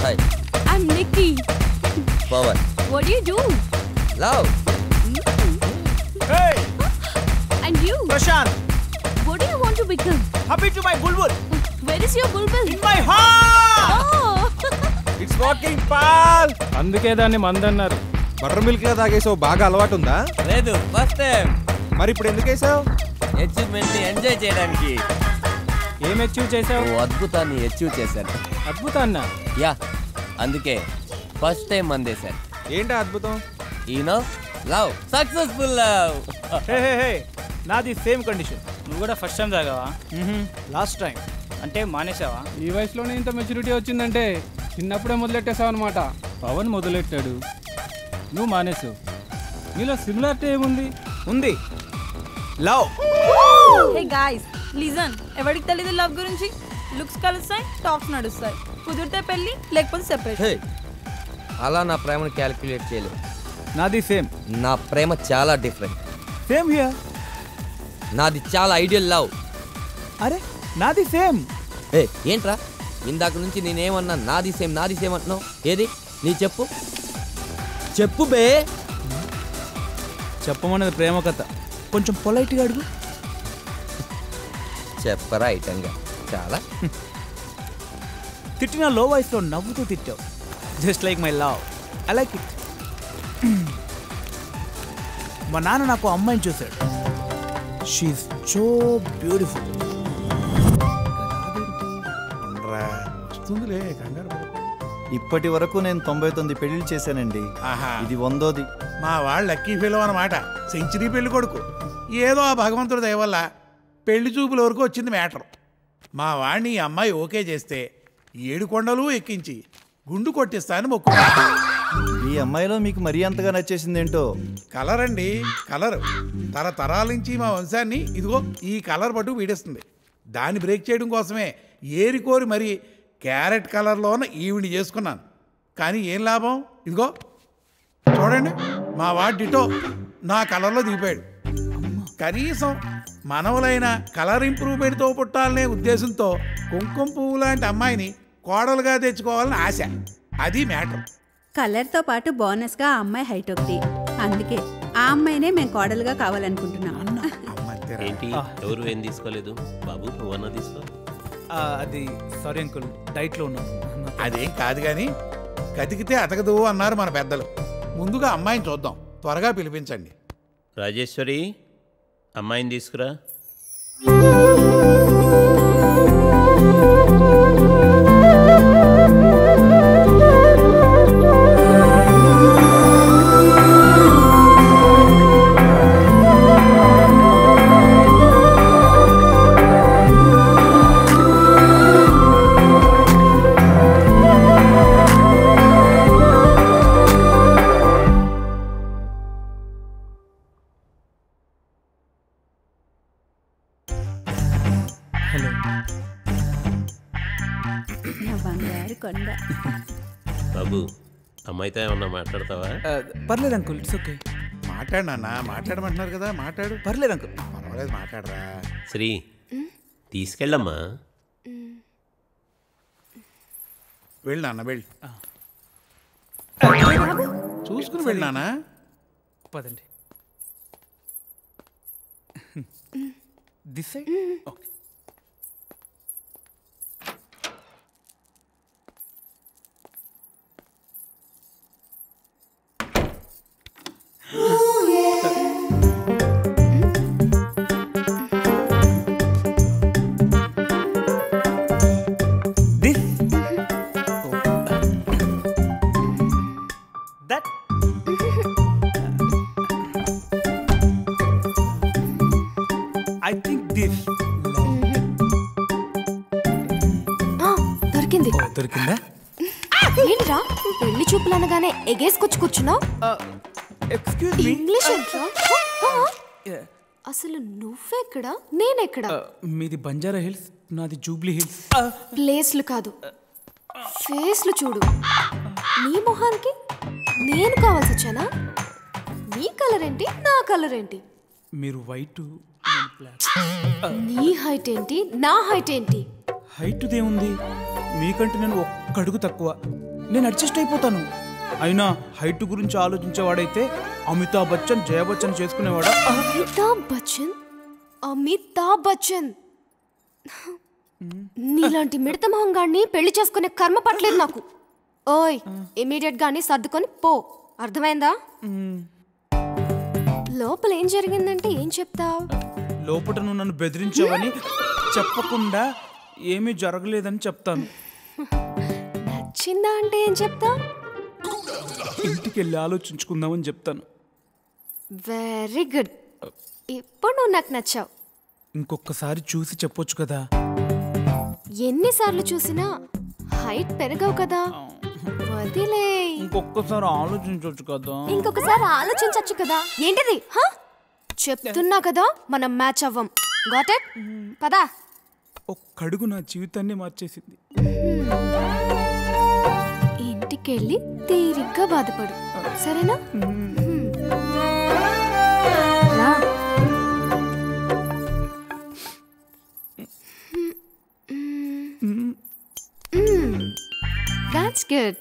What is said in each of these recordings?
Hi I'm Nikki. Pawan What do you do? Love Hey, And you? Prashant, What do you want to become? happy to my bulbul Where is your bulbul? in my heart. Oh! It's working, pal. అందుకే దాన్ని మందన్నారు butter milk లో తాగేసావు బాగా అలవాటు ఉందా లేదు first time మరి ఇప్పుడు ఎందుకు వేసావు అచీవ్మెంట్ ని ఎంజాయ్ చేయడానికి ఏం అచీవ్ చేసావు ఓ అద్భుతాన్ని అచీవ్ చేశాను అద్భుతాన్న యా అందుకే ఫస్ట్ టైం మందేశాను ఏంటి అద్భుతం ఈనో love successful love Hey, hey, hey. నాది సేమ్ కండిషన్ నువ్వు కూడా ఫస్ట్ టైం తాగావా లాస్ట్ టైం అంటే మానేసావా ఈ వయసులోనే ఇంత మెచ్యూరిటీ వచ్చిందంటే చిన్నప్పుడే మొదలెట్టేసావు అనమాట పవన్ మొదలెట్టాడు నువ్వు మానేసావు నీలో సిమిలారిటీ ఏముంది ఉంది లవ్ హే గాయ్స్ లిజన్ ఎవరికి తెలీదు లవ్ గురించి లుక్స్ కలుస్తాయి టాక్స్ నడుస్తాయి కుదిరితే పెళ్ళి లేకపోతే సెపరేట్ హే అలా నా ప్రేమను క్యాలిక్యులేట్ చేయలేదు నాది సేమ్ నా ప్రేమ చాలా డిఫరెంట్ సేమ్ హియర్ నాది చాలా ఐడియల్ లవ్ అరే నాది సేమ్ ఏ ఏంట్రా ఇందాక నుంచి నేనేమన్నా నాది సేమ్ నాది సేమ్ అంటున్నావు ఏది నీ చెప్పు చెప్పు బే చెప్పమన్నది ప్రేమ కథ కొంచెం పొలైట్గా అడుగు చెప్పరా ఐటంగా చాలా తిట్టిన లో వాయిస్లో నవ్వుతూ తిట్టావు just like my love I like it మా నాన్న నాకు అమ్మాయిని చూశాడు షీఈ్ సో బ్యూటిఫుల్ వస్తుందిలే కంగారు పడకు. ఇప్పటి వరకు నేను తొంభై తొమ్మిది పెళ్లిళ్ళు చేశానండి ఆహా ఇది వందోది మా వాళ్ళు లక్కీ ఫెలో అనమాట సెంచరీ పెళ్లి కొడుకు ఏదో ఆ భగవంతుడి దయ వల్ల పెళ్లి చూపుల వరకు వచ్చింది మ్యాటర్ మా వాడిని ఈ అమ్మాయి ఓకే చేస్తే ఏడు కొండలు ఎక్కించి గుండు కొట్టిస్తానని మొక్కు ఈ అమ్మాయిలో మీకు మరీ అంతగా నచ్చేసింది ఏంటో కలర్ అండి కలర్ తరతరాల నుంచి మా వంశాన్ని ఇదిగో ఈ కలర్ పట్టు వీడిస్తుంది దాన్ని బ్రేక్ చేయడం కోసమే ఏరి కోరి మరి క్యారెట్ కలర్లోన ఈవిని చేసుకున్నాను కానీ ఏం లాభం ఇదిగో చూడండి మా వాడు డిటో నా కలర్లో దిగిపోయాడు కనీసం మనవలైన కలర్ ఇంప్రూవ్మెంట్తో పుట్టాలనే ఉద్దేశంతో కుంకుమ పువ్వు లాంటి అమ్మాయిని కోడలుగా తెచ్చుకోవాలని ఆశ అది మ్యాటర్ కలర్తో పాటు బోనస్గా ఆ అమ్మాయి హైట్ ఒకటి అందుకే ఆ అమ్మాయినే మేము కోడలుగా కావాలనుకుంటున్నాం అమ్మంతేరా ఏంటి ఎవరు ఏం తీసుకోలేదు బాబు నువ్వన్నా తీసుకో అది సారీ అంకుల్ డైట్లో ఉన్నాను అదేం కాదు కానీ కతికితే అతకదు అన్నారు మన పెద్దలు ముందుగా అమ్మాయిని చూద్దాం త్వరగా పిలిపించండి రాజేశ్వరి అమ్మాయిని తీసుకురా హలో నా బంగారు కొండ బాబు అమ్మాయితో ఏమన్నా మాట్లాడతావా పర్లేదు అంకుల్ ఇట్స్ ఓకే మాట్లాడు నాన్న మాట్లాడమంటున్నారు కదా మాట్లాడు పర్లేదు అంకుల్ పర్వాలేదు మాట్లాడరా శ్రీ తీసుకెళ్ళమ్మా వెళ్ళి నాన్న వెళ్ళి చూసుకుని వెళ్ళి నాన్న పదండి this side okay this that I think this దొరికింది దొరికిందా ఏంట్రా పెళ్లి చూపులు అనగానే ఎగేసుకొచ్చి కూర్చున్నావు ఎక్స్క్యూజ్ మీ ఇంగ్లీష్ ఏంట్రా ఆ? అసలు నువ్వెక్కడా నేనెక్కడా మీది బంజారా హిల్స్ నాది జూబ్లీ హిల్స్ ప్లేస్లు కాదు ఫేస్లు చూడు నీ మొహానికి నేను కావాల్సి వచ్చానా నీ కలర్ ఏంటి నా కలర్ ఏంటి మీరు వైట్ బ్లాక్ నీ హైట్ ఏంటి నా హైట్ ఏంటి హైట్ దేముంది మీకంటే నేను ఒక్క అడుగు తక్కువ నేను అడ్జస్ట్ అయిపోతాను అయినా హైట్ గురించి ఆలోచించేవాడైతే అమితాబ్ బచ్చన్ జయ బచ్చన్ చేసుకునేవాడా అమితాబ్ బచ్చన్ అమితాబ్ బచ్చన్ నీలాంటి మిడత మొహంగాన్ని పెళ్లి చేసుకునే కర్మ పట్టలేదు నాకు ఓయ్ ఇమీడియట్ గాని సర్దుకొని పో అర్థమైందా లోపల ఏం జరిగిందంటే ఏం చెప్తావు లోపట నువ్వు నన్ను బెదిరించావని చెప్పకుండా ఏమీ జరగలేదని చెప్తాను నచ్చిందా అంటే ఏం చెప్తావు ఇంటికి వెళ్ళి ఆలోచించుకుందామని చెప్తాను వెరీ గుడ్ ఇప్పుడు నువ్వు నాకు నచ్చావు ఇంకొకసారి చూసి చెప్పొచ్చు కదా ఎన్నిసార్లు చూసినా హైట్ పెరగవు కదా వదిలే ఇంకొకసారి ఆలోచించవచ్చు కదా ఇంకొకసారి ఆలోచించచ్చు కదా ఏంటిది హ? చెప్తున్నా కదా మనం మ్యాచ్ అవ్వం గాట్ ఇట్ పదా ఒక్కడుగు నా జీవితాన్ని మార్చేసింది ఇంటికెళ్ళి తీరిగ్గా బాధపడు సరేనా రా దాట్స్ గుడ్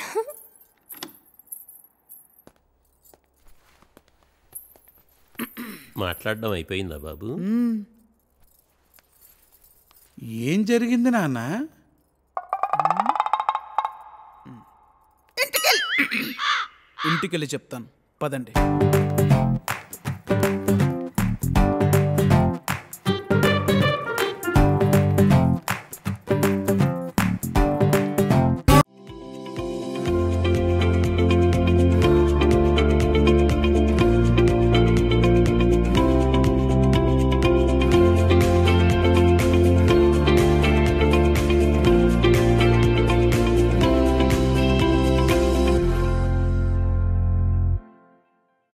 మాట్లాడడం అయిపోయిందా బాబు ఏం జరిగింది నాన్న ఇంటికి వెళ్ళి చెప్తాను పదండి